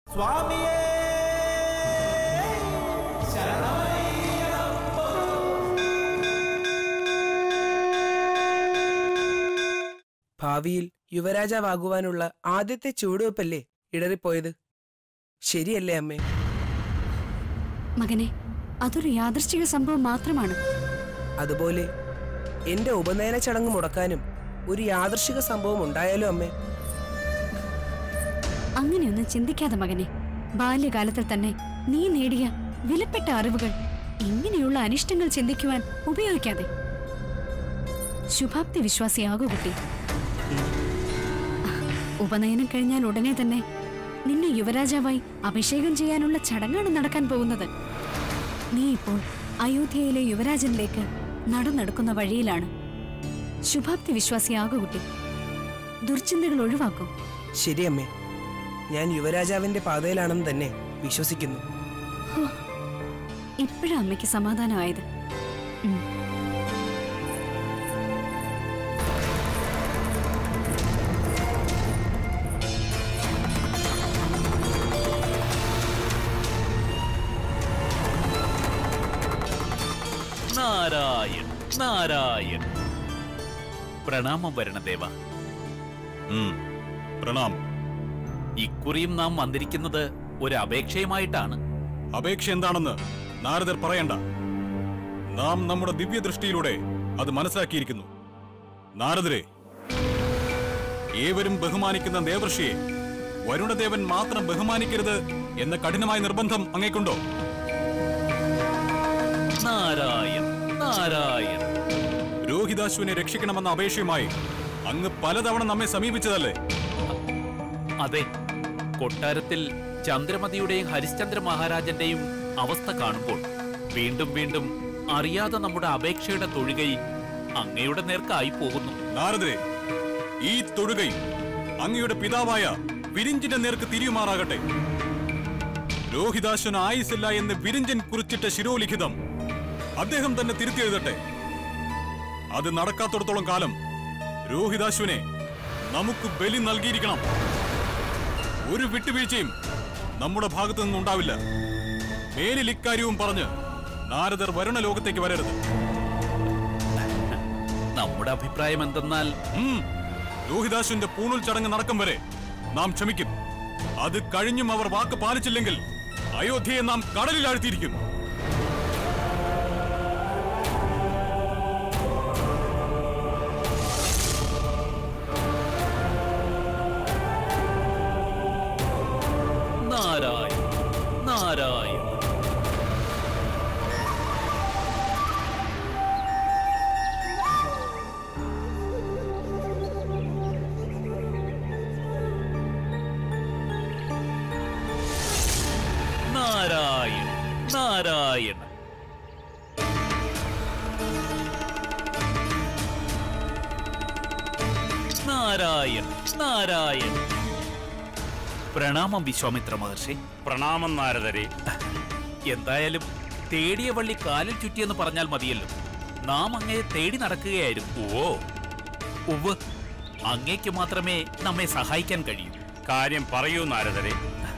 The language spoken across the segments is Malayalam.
സ്വാമിയേ ഭാവിയിൽ യുവരാജാവാകുവാനുള്ള ആദ്യത്തെ ചുവടുവെപ്പല്ലേ ഇടറിപ്പോയത് ശരിയല്ലേ അമ്മേ മകനെ അതൊരു യാദൃശ്ചിക സംഭവം മാത്രമാണ് അതുപോലെ എന്റെ ഉപനയന ചടങ്ങ് മുടക്കാനും ഒരു യാദൃശിക സംഭവം ഉണ്ടായാലോ അമ്മേ അങ്ങനെയൊന്നും ചിന്തിക്കാതെ മകനെ ബാല്യകാലത്തിൽ തന്നെ നീ നേടിയ വിലപ്പെട്ട അറിവുകൾ ഇങ്ങനെയുള്ള അനിഷ്ടങ്ങൾ ചിന്തിക്കുവാൻ ഉപയോഗിക്കാതെ ശുഭാപ്തി വിശ്വാസിയാകൂ കുട്ടി ഉപനയനം കഴിഞ്ഞാൽ ഉടനെ തന്നെ നിന്നെ യുവരാജാവായി അഭിഷേകം ചെയ്യാനുള്ള ചടങ്ങാണ് നടക്കാൻ പോകുന്നത് നീ ഇപ്പോൾ അയോധ്യയിലെ യുവരാജനിലേക്ക് നടന്നെടുക്കുന്ന വഴിയിലാണ് ശുഭാപ്തി വിശ്വാസിയാകൂ കുട്ടി ദുർചിന്തകൾ ഒഴിവാക്കൂ ശരി അമ്മേ ഞാൻ യുവരാജാവിന്റെ പാതയിലാണെന്ന് തന്നെ വിശ്വസിക്കുന്നു ഇപ്പോഴാ അമ്മയ്ക്ക് സമാധാനമായത് ഉം. നാരായൺ നാരായൺ പ്രണാമം വരണദേവ ഉം. പ്രണാമം ഇക്കുറിയും നാം വന്നിരിക്കുന്നത് ഒരു അപേക്ഷയുമായിട്ടാണ് അപേക്ഷ എന്താണെന്ന് നാരദർ പറയണ്ട നാം നമ്മുടെ ദിവ്യദൃഷ്ടിയിലൂടെ അത് മനസ്സിലാക്കിയിരിക്കുന്നു നാരദരെ ഏവരും ബഹുമാനിക്കുന്ന ദേവർഷിയെ വരുണദേവൻ മാത്രം ബഹുമാനിക്കരുത് എന്ന കഠിനമായ നിർബന്ധം അങ്ങേക്കുണ്ടോ നാരായൺ നാരായൺ രോഹിതാശുവിനെ രക്ഷിക്കണമെന്ന അപേക്ഷയുമായി അങ്ങ് പലതവണ നമ്മെ സമീപിച്ചതല്ലേ അതെ കൊട്ടാരത്തിൽ ചന്ദ്രമതിയുടെയും ഹരിശ്ചന്ദ്ര മഹാരാജന്റെയും അവസ്ഥ കാണുമ്പോൾ വീണ്ടും വീണ്ടും അറിയാതെ നമ്മുടെ അപേക്ഷയുടെ തൊഴുകൈ അങ്ങയുടെ നേർക്കായി പോകുന്നു നാരദരെ ഈ തൊഴുകൈ അങ്ങയുടെ പിതാവായ വിരിഞ്ചിന്റെ നേർക്ക് തിരിയുമാറാകട്ടെ രോഹിതാശ്വന് ആയുസില്ല എന്ന് വിരിഞ്ചൻ കുറിച്ചിട്ട ശിരോലിഖിതം അദ്ദേഹം തന്നെ തിരുത്തിയെഴുതട്ടെ അത് നടക്കാത്തിടത്തോളം കാലം രോഹിതാശ്വനെ നമുക്ക് ബലി നൽകിയിരിക്കണം ഒരു വിട്ടുവീഴ്ചയും നമ്മുടെ ഭാഗത്തു നിന്നുണ്ടാവില്ല മേലിൽ ഇക്കാര്യവും പറഞ്ഞ് നാരദർ വരുണ ലോകത്തേക്ക് വരരുത് നമ്മുടെ അഭിപ്രായം എന്തെന്നാൽ ഉം. രോഹിതാശുവിന്റെ പൂണുൽ ചടങ്ങ് നടക്കും വരെ നാം ക്ഷമിക്കും അത് കഴിഞ്ഞും അവർ വാക്ക് പാലിച്ചില്ലെങ്കിൽ അയോധ്യയെ നാം കടലിൽ ആഴ്ത്തിയിരിക്കും നാരായൺ നാരായൺ നാരായൺ നാരായൺ നാരായൺ നാരായൺ പ്രണാമം വിശ്വാമിത്ര മഹർഷി പ്രണാമം നാരദരെ എന്തായാലും തേടിയ വള്ളി കാലിൽ ചുറ്റിയെന്ന് പറഞ്ഞാൽ മതിയല്ലോ നാം അങ്ങയെ തേടി നടക്കുകയായിരുന്നു ഓ ഉവ് അങ്ങേക്ക് മാത്രമേ നമ്മെ സഹായിക്കാൻ കഴിയൂ കാര്യം പറയൂ നാരദരെ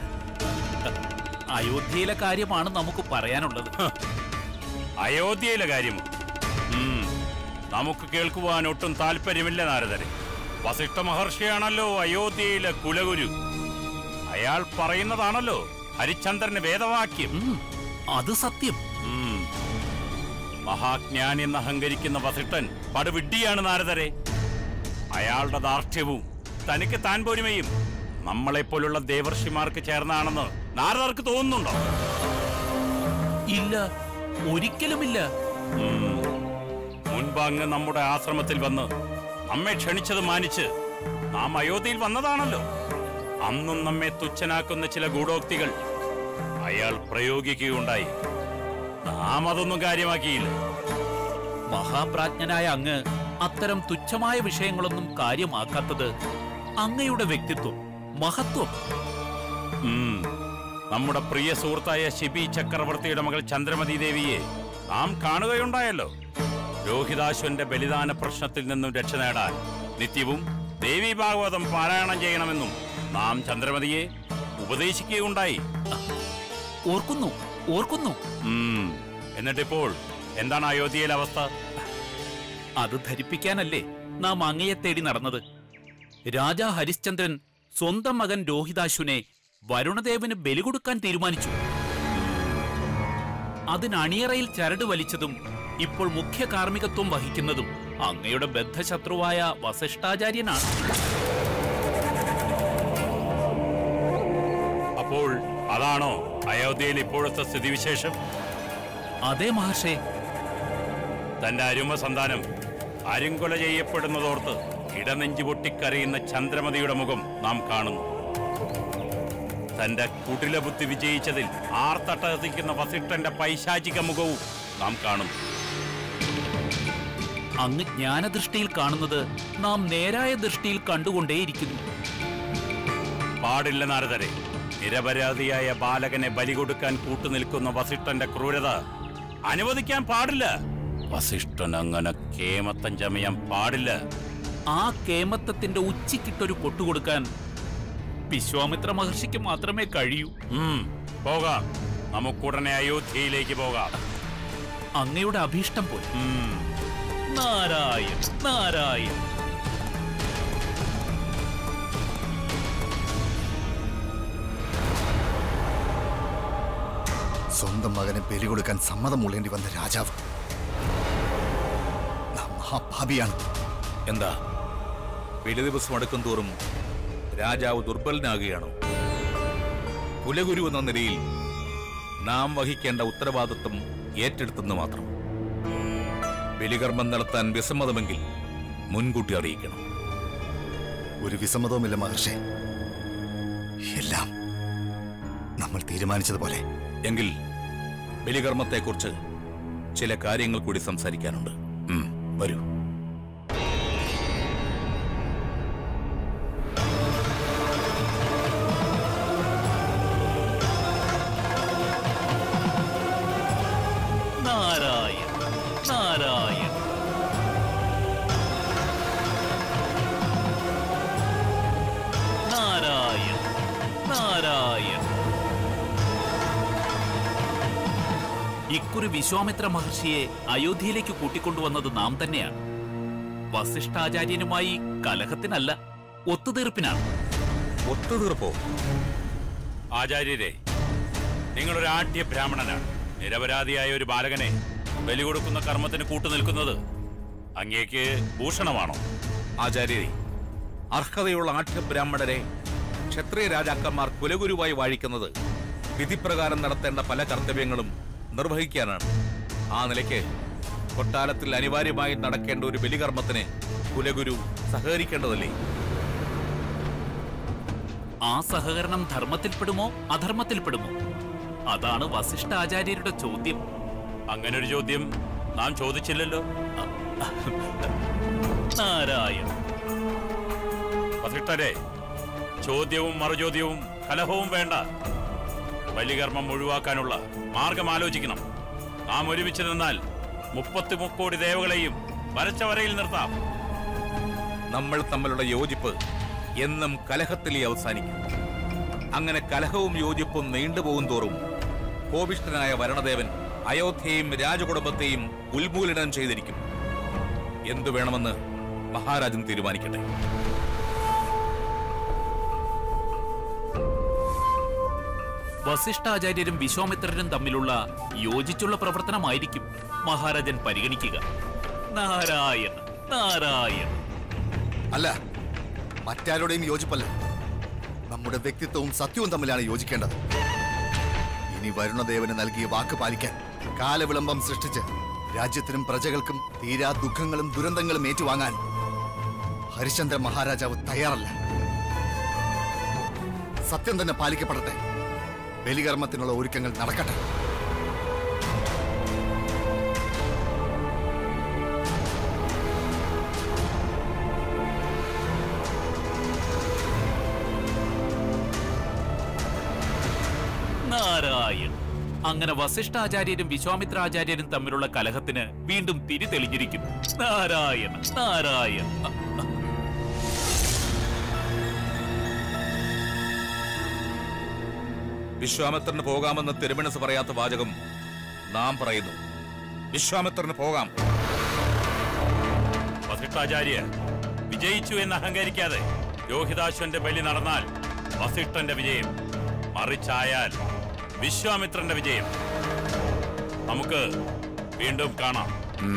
അയോധ്യയിലെ കാര്യമാണ് നമുക്ക് പറയാനുള്ളത് അയോധ്യയിലെ കാര്യമോ ഉം, നമുക്ക് കേൾക്കുവാൻ ഒട്ടും താല്പര്യമില്ല നാരദരെ വസിഷ്ഠ മഹർഷിയാണല്ലോ അയോധ്യയിലെ കുലഗുരു അയാൾ പറയുന്നതാണല്ലോ ഹരിചന്ദ്രന് വേദവാക്യം ഉം, അത് സത്യം ഉം. മഹാജ്ഞാനി എന്ന് അഹങ്കരിക്കുന്ന വസിഷ്ഠൻ പടുവിഡ്ഡിയാണ് നാരദരെ അയാളുടെ ദാർഢ്യവും തനിക്ക് താൻ പോരുമയും നമ്മളെപ്പോലുള്ള ദേവർഷിമാർക്ക് ചേർന്നാണെന്ന് നാരദർക്ക് തോന്നുന്നുണ്ടോ ഇല്ല ഒരിക്കലുമില്ല ഉം. മുൻപ് അങ്ങ് നമ്മുടെ ആശ്രമത്തിൽ വന്ന് നമ്മെ ക്ഷണിച്ചത് മാനിച്ച് നാം അയോധ്യയിൽ വന്നതാണല്ലോ അന്നും നമ്മെ തുച്ഛനാക്കുന്ന ചില ഗൂഢോക്തികൾ അയാൾ പ്രയോഗിക്കുകയുണ്ടായി നാം അതൊന്നും കാര്യമാക്കിയില്ല മഹാപ്രാജ്ഞനായ അങ്ങ് അത്തരം തുച്ഛമായ വിഷയങ്ങളൊന്നും കാര്യമാക്കാത്തത് അങ്ങയുടെ വ്യക്തിത്വം മഹത്വം ഉം. നമ്മുടെ പ്രിയ സുഹൃത്തായ ശിബി ചക്രവർത്തിയുടെ മകൾ ചന്ദ്രമതി ദേവിയെ നാം കാണുകയുണ്ടായല്ലോ രോഹിതാശ്വന്റെ ബലിദാന പ്രശ്നത്തിൽ നിന്നും രക്ഷ നേടാൻ നിത്യവും ദേവി ഭാഗവതം പാരായണം ചെയ്യണമെന്നും നാം ചന്ദ്രമതിയെ ഉപദേശിക്കുകയുണ്ടായി ഓർക്കുന്നു ഓർക്കുന്നു ഉം. എന്നിട്ടിപ്പോൾ എന്താണ് അയോധ്യയിലെ അവസ്ഥ അത് ധരിപ്പിക്കാനല്ലേ നാം അങ്ങയെ തേടി നടന്നത് രാജാ ഹരിശ്ചന്ദ്രൻ സ്വന്തം മകൻ രോഹിതാശുനെ വരുണദേവന് ബലി കൊടുക്കാൻ തീരുമാനിച്ചു അതിന് അണിയറയിൽ ചരട് വലിച്ചതും ഇപ്പോൾ മുഖ്യ കാർമ്മികത്വം വഹിക്കുന്നതും അങ്ങയുടെ ബദ്ധശത്രുവായ വസിഷ്ഠാചാര്യനാണ് അപ്പോൾ അതാണോ അയോധ്യയിൽ ഇപ്പോഴത്തെ സ്ഥിതിവിശേഷം അതേ മഹർഷേ തന്റെ അരുമ സന്താനം അരുങ്കൊല ചെയ്യപ്പെടുന്നതോർത്ത് ഇടനെഞ്ചു പൊട്ടിക്കരയുന്ന ചന്ദ്രമതിയുടെ മുഖം നാം കാണുന്നു തന്റെ കുടില ബുദ്ധി വിജയിച്ചതിൽ ആർത്തട്ടഹസിക്കുന്ന വസിഷ്ഠന്റെ പൈശാചിക മുഖവും നാം കാണുന്നു അങ്ങ് ജ്ഞാനദൃഷ്ടിയിൽ കാണുന്നത് നാം നേരായ ദൃഷ്ടിയിൽ കണ്ടുകൊണ്ടേയിരിക്കുന്നു പാടില്ല നാരദരെ നിരപരാധിയായ ബാലകനെ ബലി കൊടുക്കാൻ കൂട്ടുനിൽക്കുന്ന വസിഷ്ഠന്റെ ക്രൂരത അനുവദിക്കാൻ പാടില്ല വസിഷ്ഠൻ അങ്ങനെ കേമത്തം ചമയാൻ പാടില്ല ആ കേമത്തത്തിന്റെ ഉച്ചിക്കിട്ടൊരു കൊട്ടുകൊടുക്കാൻ വിശ്വാമിത്ര മഹർഷിക്ക് മാത്രമേ കഴിയൂ ഉം, പോകാം നമുക്കുടനെ അയോധ്യയിലേക്ക് പോകാം അങ്ങയുടെ അഭീഷ്ടം പോലെ ഉം. നാരായൺ നാരായൺ സ്വന്തം മകനെ ബലി കൊടുക്കാൻ സമ്മതം മൂളേണ്ടി വന്ന രാജാവ് നാം മഹാഭാവിയാണ് എന്താ വെളി ദിവസം അടുക്കും തോറും രാജാവ് ദുർബലനാകുകയാണോ കുലഗുരു എന്ന നിലയിൽ നാം വഹിക്കേണ്ട ഉത്തരവാദിത്വം ഏറ്റെടുത്തെന്ന് മാത്രം ബലികർമ്മം നടത്താൻ വിസമ്മതമെങ്കിൽ മുൻകൂട്ടി അറിയിക്കണം ഒരു വിസമ്മതവുമില്ല മഹർഷി എല്ലാം നമ്മൾ തീരുമാനിച്ചതുപോലെ എങ്കിൽ ബലികർമ്മത്തെക്കുറിച്ച് ചില കാര്യങ്ങൾ കൂടി സംസാരിക്കാനുണ്ട് ഉം, വരൂ നാരായൺ നാരായൺ നാരായൺ നാരായൺ ഇക്കുറി വിശ്വാമിത്ര മഹർഷിയെ അയോധ്യയിലേക്ക് കൂട്ടിക്കൊണ്ടുവന്നത് നാം തന്നെയാണ് വസിഷ്ഠാചാര്യനുമായി കലഹത്തിനല്ല ഒത്തുതീർപ്പിനാണ് ഒത്തുതീർപ്പോ ആചാര്യരെ നിങ്ങളൊരു ആഢ്യ ബ്രാഹ്മണനാണ് നിരപരാധിയായ ഒരു ബാലകനെ ബലി കൊടുക്കുന്ന കർമ്മത്തിന് കൂട്ടുനിൽക്കുന്നത് അങ്ങേക്ക് ഭൂഷണമാണോ ആചാര്യരെ അർഹതയുള്ള ആഠ്യബ്രാഹ്മണരെ ക്ഷത്രിയ രാജാക്കന്മാർ കുലഗുരുവായി വാഴിക്കുന്നത് വിധിപ്രകാരം നടത്തേണ്ട പല കർത്തവ്യങ്ങളും നിർവഹിക്കാനാണ് ആ നിലയ്ക്ക് കൊട്ടാരത്തിൽ അനിവാര്യമായി നടക്കേണ്ട ഒരു ബലികർമ്മത്തിന് കുലഗുരു സഹകരിക്കേണ്ടതല്ലേ ആ സഹകരണം ധർമ്മത്തിൽപ്പെടുമോ അധർമ്മത്തിൽപ്പെടുമോ അതാണ് വസിഷ്ഠ ആചാര്യരുടെ ചോദ്യം അങ്ങനെ ഒരു ചോദ്യം നാം ചോദിച്ചില്ലല്ലോ നാരായണ വസിഷ്ഠരെ ചോദ്യവും മറുചോദ്യവും കലഹവും വേണ്ട ബലികർമ്മം ഒഴിവാക്കാനുള്ള മാർഗം ആലോചിക്കണം നാം ഒരുമിച്ച് നിന്നാൽ മുപ്പത്തി മുക്കോടി ദേവകളെയും വരച്ച വരയിൽ നിർത്താം നമ്മൾ തമ്മിലുള്ള യോജിപ്പ് എന്നും കലഹത്തിലേ അവസാനിക്കും അങ്ങനെ കലഹവും യോജിപ്പും നീണ്ടുപോകും തോറും കോപിഷ്ഠനായ വരണദേവൻ അയോധ്യയും രാജകുടുംബത്തെയും ഉന്മൂലനം ചെയ്തിരിക്കും എന്തു വേണമെന്ന് മഹാരാജൻ തീരുമാനിക്കട്ടെ വസിഷ്ഠാചാര്യരും വിശ്വാമിത്രരും തമ്മിലുള്ള യോജിച്ചുള്ള പ്രവർത്തനമായിരിക്കും മഹാരാജൻ പരിഗണിക്കുക നാരായണ നാരായണ അല്ല മറ്റാരുടെയും യോജിപ്പല്ല നമ്മുടെ വ്യക്തിത്വവും സത്യവും തമ്മിലാണ് യോജിക്കേണ്ടത് ഇനി വരുണദേവന് നൽകിയ വാക്ക് പാലിക്കാൻ കാലവിളംബം സൃഷ്ടിച്ച് രാജ്യത്തിനും പ്രജകൾക്കും തീരാ ദുഃഖങ്ങളും ദുരന്തങ്ങളും ഏറ്റുവാങ്ങാൻ ഹരിശ്ചന്ദ്ര മഹാരാജാവ് തയ്യാറല്ല സത്യം തന്നെ പാലിക്കപ്പെടട്ടെ ബലികർമ്മത്തിനുള്ള ഒരുക്കങ്ങൾ നടക്കട്ടെ നാരായണ അങ്ങനെ വസിഷ്ഠാചാര്യരും വിശ്വാമിത്രാചാര്യരും തമ്മിലുള്ള കലഹത്തിന് വീണ്ടും തിരി തെളിഞ്ഞിരിക്കുന്നു നാരായണ നാരായണ വിശ്വാമിത്രന് പോകാമെന്ന് തിരുമനസ് പറയാത്ത വാചകം നാം പറയുന്നു വിശ്വാമിത്രന് പോകാം വസിഷ്ഠാചാര്യ വിജയിച്ചു എന്ന് അഹങ്കരിക്കാതെ രോഹിതാശ്വന്റെ ബലി നടന്നാൽ വസിഷ്ഠന്റെ വിജയം മറിച്ചായാൽ വിശ്വാമിത്രന്റെ വിജയം നമുക്ക് വീണ്ടും കാണാം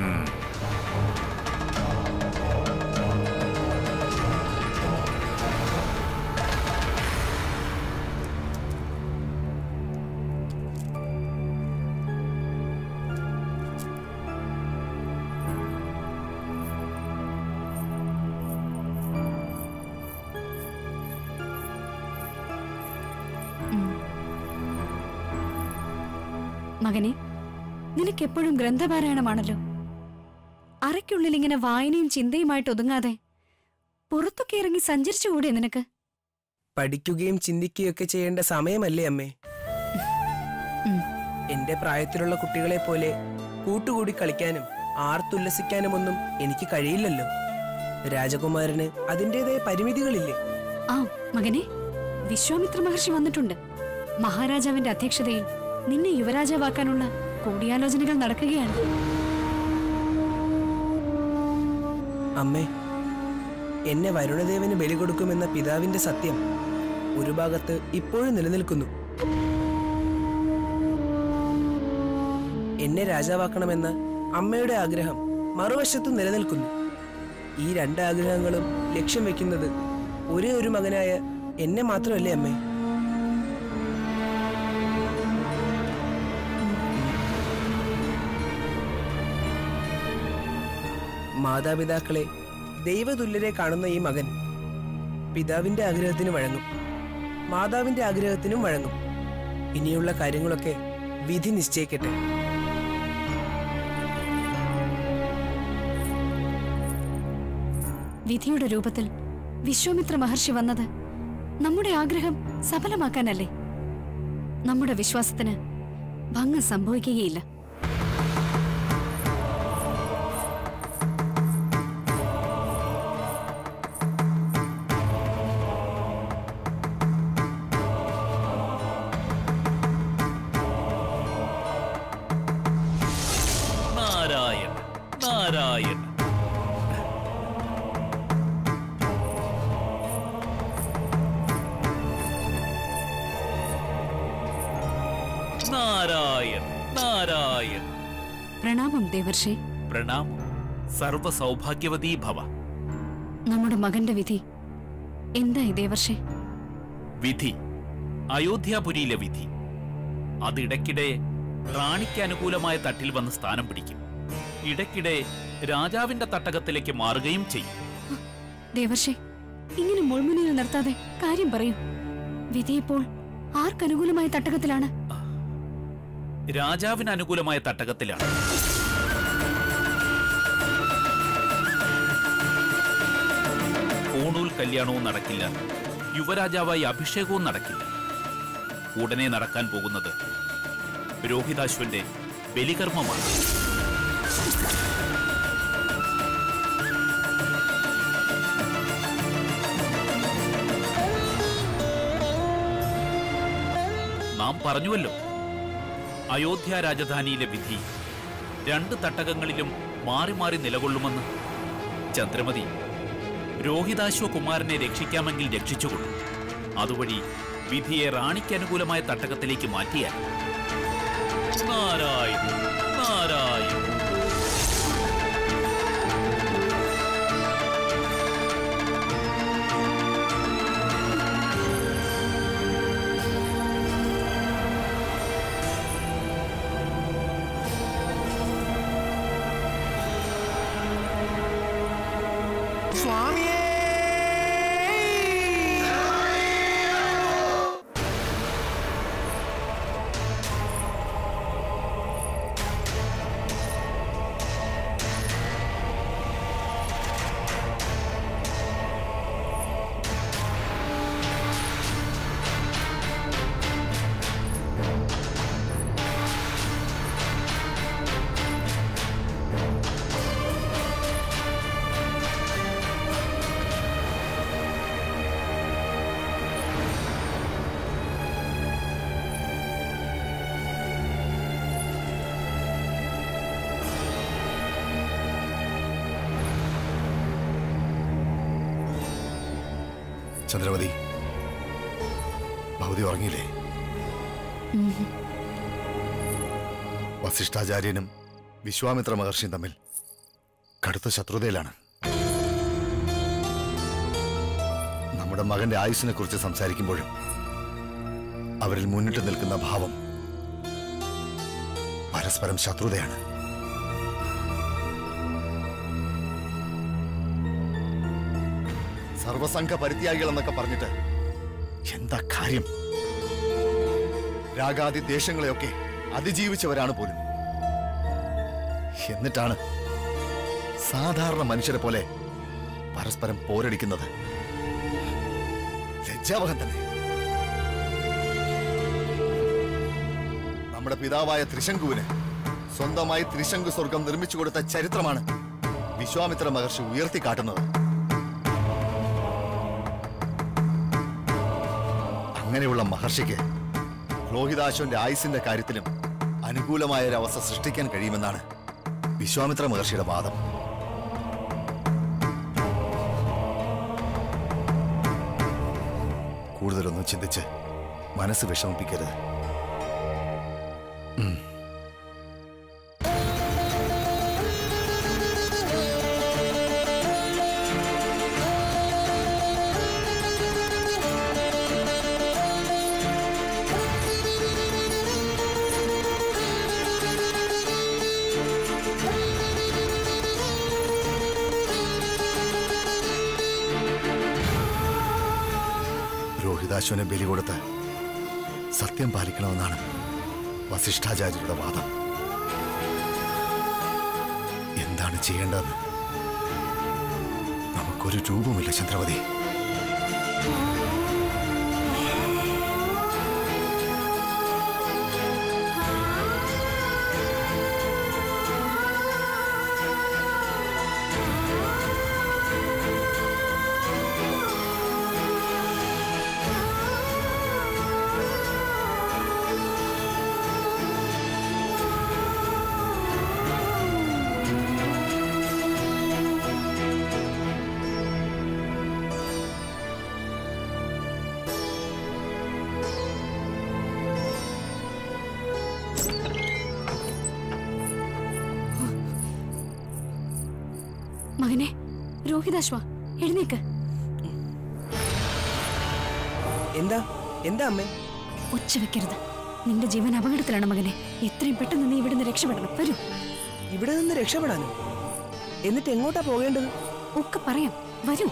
മകനെ നിനക്കെപ്പോഴും ഗ്രന്ഥപാരായണമാണല്ലോ അറയ്ക്കുള്ളിൽ ഇങ്ങനെ വായനയും ചിന്തയുമായിട്ട് ഒതുങ്ങാതെ പുറത്തൊക്കെ ഇറങ്ങി സഞ്ചരിച്ചുകൂടെ നിനക്ക് പഠിക്കുകയും ചിന്തിക്കുകയൊക്കെ ചെയ്യേണ്ട സമയമല്ലേ അമ്മേ ഉം. എന്റെ പ്രായത്തിലുള്ള കുട്ടികളെ പോലെ കൂട്ടുകൂടി കളിക്കാനും ആർത്തുല്ലസിക്കാനുമൊന്നും എനിക്ക് കഴിയില്ലല്ലോ രാജകുമാരന് അതിൻ്റെതായ പരിമിതികളില്ലേ ആ മകനെ വിശ്വാമിത്ര മഹർഷി വന്നിട്ടുണ്ട് മഹാരാജാവിന്റെ അധ്യക്ഷതയിൽ നിന്നെ യുവരാജാവാക്കാനുള്ള കൂടിയാലോചനകൾ നടക്കുകയാണ് അമ്മേ എന്നെ വരുണദേവന് ബലി കൊടുക്കുമെന്ന പിതാവിന്റെ സത്യം ഒരു ഭാഗത്ത് ഇപ്പോഴും നിലനിൽക്കുന്നു എന്നെ രാജാവാക്കണമെന്ന അമ്മയുടെ ആഗ്രഹം മറുവശത്ത് നിലനിൽക്കുന്നു ഈ രണ്ട് ആഗ്രഹങ്ങളും ലക്ഷ്യം വെക്കുന്നത് ഒരേ ഒരു മകനായ എന്നെ മാത്രമല്ലേ അമ്മേ മാതാപിതാക്കളെ ദൈവതുല്യരെ കാണുന്ന ഈ മകൻ പിതാവിന്റെ ആഗ്രഹത്തിന് വഴങ്ങും മാതാവിന്റെ ആഗ്രഹത്തിനും വഴങ്ങും ഇനിയുള്ള കാര്യങ്ങളൊക്കെ വിധി നിശ്ചയിക്കട്ടെ വിധിയുടെ രൂപത്തിൽ വിശ്വാമിത്ര മഹർഷി വന്നത് നമ്മുടെ ആഗ്രഹം സഫലമാക്കാനല്ലേ നമ്മുടെ വിശ്വാസത്തിന് ഭംഗം സംഭവിക്കുകയില്ല നാരായണ നാരായണ നാരായണ നാരായണ പ്രണാമം ദേവർഷി പ്രണാമം സർവ സൗഭാഗ്യവതീ ഭവ നമ്മുടെ മകന്റെ വിധി എന്തായി ദേവർഷി വിധി അയോധ്യാപുരിയിലെ വിധി അതിടയ്ക്കിടെ റാണിക്ക് അനുകൂലമായ തട്ടിൽ വന്ന് സ്ഥാനം പിടിക്കും ഇടയ്ക്കിടെ രാജാവിന്റെ തട്ടകത്തിലേക്ക് മാറുകയും ചെയ്യും ദേവർഷി ഇങ്ങനെ മുൾമുനയിൽ നിർത്താതെ കാര്യം പറയൂ വിധിയിപ്പോൾ ആർക്കനുകൂലമായ തട്ടകത്തിലാണ് രാജാവിന് അനുകൂലമായ തട്ടകത്തിലാണ് പൂണൂൽ കല്യാണവും നടക്കില്ല യുവരാജാവായി അഭിഷേകവും നടക്കില്ല ഉടനെ നടക്കാൻ പോകുന്നത് രോഹിതാശ്വന്റെ ബലികർമ്മമാണ് നാം പറഞ്ഞുവല്ലോ അയോധ്യ രാജധാനിയിലെ വിധി രണ്ട് തട്ടകങ്ങളിലും മാറി മാറി നിലകൊള്ളുമെന്ന് ചന്ദ്രമതി രോഹിതാശ്വ കുമാരനെ രക്ഷിക്കാമെങ്കിൽ രക്ഷിച്ചുകൊള്ളും അതുവഴി വിധിയെ റാണിക്ക് അനുകൂലമായ തട്ടകത്തിലേക്ക് മാറ്റിയാൽ നാരായണ നാരായണ ചന്ദ്രവതി ഭവതി ഉറങ്ങിയില്ലേ വസിഷ്ഠാചാര്യനും വിശ്വാമിത്ര മഹർഷിയും തമ്മിൽ കടുത്ത ശത്രുതയിലാണ് നമ്മുടെ മകന്റെ ആയുസിനെ കുറിച്ച് സംസാരിക്കുമ്പോഴും അവരിൽ മുന്നിട്ട് നിൽക്കുന്ന ഭാവം പരസ്പരം ശത്രുതയാണ് സർവസംഘ പരിത്യാഗികൾ എന്നൊക്കെ പറഞ്ഞിട്ട് എന്താ കാര്യം രാഗാദി ദേശങ്ങളെയൊക്കെ അതിജീവിച്ചവരാണ് പോലും എന്നിട്ടാണ് സാധാരണ മനുഷ്യരെ പോലെ പരസ്പരം പോരടിക്കുന്നത് ലജ്ജാവഹം തന്നെ നമ്മുടെ പിതാവായ ത്രിശങ്കുവിന് സ്വന്തമായി ത്രിശങ്കു സ്വർഗം നിർമ്മിച്ചു കൊടുത്ത ചരിത്രമാണ് വിശ്വാമിത്ര മഹർഷി ഉയർത്തിക്കാട്ടുന്നത് അങ്ങനെയുള്ള മഹർഷിക്ക് ലോഹിതാശ്വന്റെ ആയുസിന്റെ കാര്യത്തിലും അനുകൂലമായ ഒരു അവസ്ഥ സൃഷ്ടിക്കാൻ കഴിയുമെന്നാണ് വിശ്വാമിത്ര മഹർഷിയുടെ വാദം കൂടുതലൊന്നും ചിന്തിച്ച് മനസ്സ് വിഷമിപ്പിക്കരുത് ഉം. രോഹിതാശ്വനെ ബലി കൊടുത്ത് സത്യം പാലിക്കണമെന്നാണ് വസിഷ്ഠാചാര്യരുടെ വാദം എന്താണ് ചെയ്യേണ്ടതെന്ന് നമുക്കൊരു രൂപമില്ല ചന്ദ്രവതി മകനെ രോഹിതാശ്വ എഴുന്നേക്ക് എന്താ എന്താ അമ്മേ ഒച്ച വെക്കരുത് നിന്റെ ജീവൻ അപകടത്തിലാണ് മകനെ എത്രയും പെട്ടെന്ന് നീ ഇവിടുന്ന് രക്ഷപ്പെടണം വരൂ ഇവിടെ നിന്ന് രക്ഷപ്പെടാനോ എന്നിട്ട് എങ്ങോട്ടാ പോകേണ്ടത് ഒക്കെ പറയാം വരൂ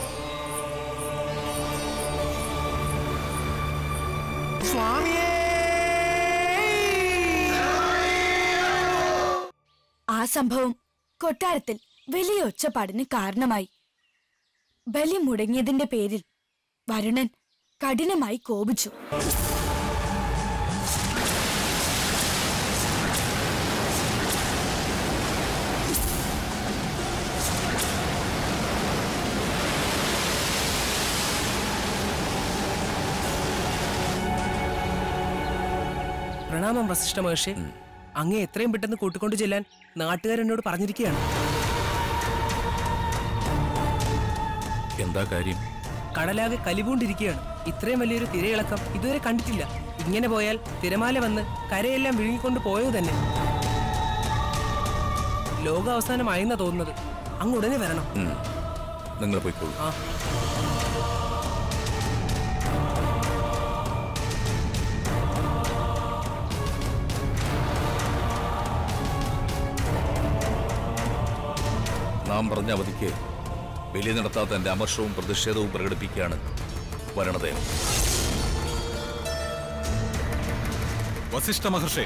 ആ സംഭവം കൊട്ടാരത്തിൽ വലിയ ഒച്ചപ്പാടിന് കാരണമായി ബലി മുടങ്ങിയതിന്റെ പേരിൽ വരുണൻ കഠിനമായി കോപിച്ചു പ്രണാമം വസിഷ്ഠ മഹർഷി അങ്ങേ എത്രയും പെട്ടെന്ന് കൂട്ടിക്കൊണ്ടു ചെല്ലാൻ നാട്ടുകാരെന്നോട് പറഞ്ഞിരിക്കുകയാണ് എന്താ കാര്യം കടലാകെ കലിപൂണ്ടിരിക്കുകയാണ് ഇത്രയും വലിയൊരു തിരയിളക്കം ഇതുവരെ കണ്ടിട്ടില്ല ഇങ്ങനെ പോയാൽ തിരമാല വന്ന് കരയെല്ലാം വിഴുങ്ങിക്കൊണ്ട് പോയത് തന്നെ ലോക അവസാനമായെന്നാ തോന്നുന്നത് അങ്ങ് ഉടനെ വരണം നിങ്ങൾ പോയിക്കോളൂ ആ നാം പറഞ്ഞ അവധിക്ക് ബലി നടത്താത്ത എന്റെ അമർഷവും പ്രതിഷേധവും പ്രകടിപ്പിക്കുകയാണ് വരണദേവൻ വസിഷ്ഠ മഹർഷേ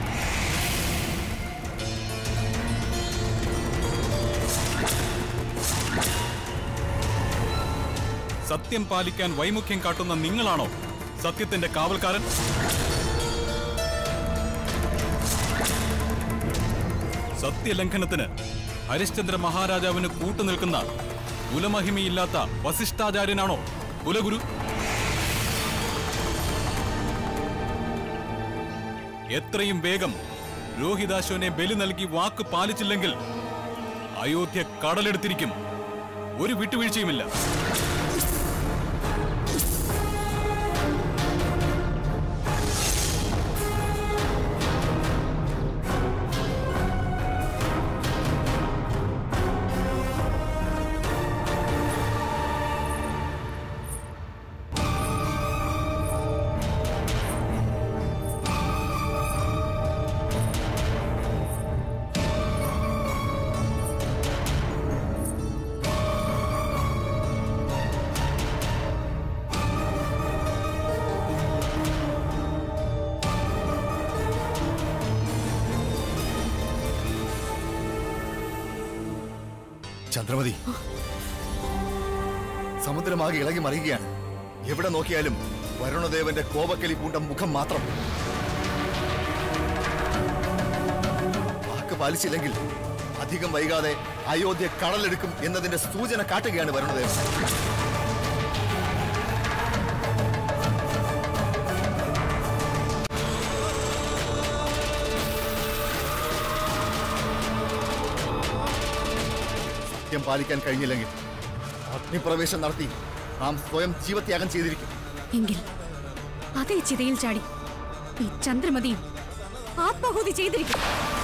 സത്യം പാലിക്കാൻ വൈമുഖ്യം കാട്ടുന്ന നിങ്ങളാണോ സത്യത്തിന്റെ കാവൽക്കാരൻ സത്യലംഘനത്തിന് ഹരിശ്ചന്ദ്ര മഹാരാജാവിന് കൂട്ടുനിൽക്കുന്ന കുലമഹിമയില്ലാത്ത വസിഷ്ഠാചാര്യനാണോ കുലഗുരു എത്രയും വേഗം രോഹിതാശ്വനെ ബലി നൽകി വാക്ക് പാലിച്ചില്ലെങ്കിൽ അയോധ്യ കടലെടുത്തിരിക്കും ഒരു വിട്ടുവീഴ്ചയുമില്ല ചന്ദ്രമതി സമുദ്രമാകെ ഇളകി മറിയുകയാണ് എവിടെ നോക്കിയാലും വരുണദേവന്റെ കോപക്കലി പൂണ്ട മുഖം മാത്രം വാക്ക് പാലിച്ചില്ലെങ്കിൽ അധികം വൈകാതെ അയോധ്യ കടലെടുക്കും എന്നതിന്റെ സൂചന കാട്ടുകയാണ് വരുണദേവൻ സത്യം പാലിക്കാൻ കഴിഞ്ഞില്ലെങ്കിൽ അഗ്നിപ്രവേശം നടത്തി നാം സ്വയം ജീവത്യാഗം ചെയ്തിരിക്കും എങ്കിൽ അതേ ചിതയിൽ ചാടി ഈ ചന്ദ്രമതിയും ആത്മാഹുതി ചെയ്തിരിക്കും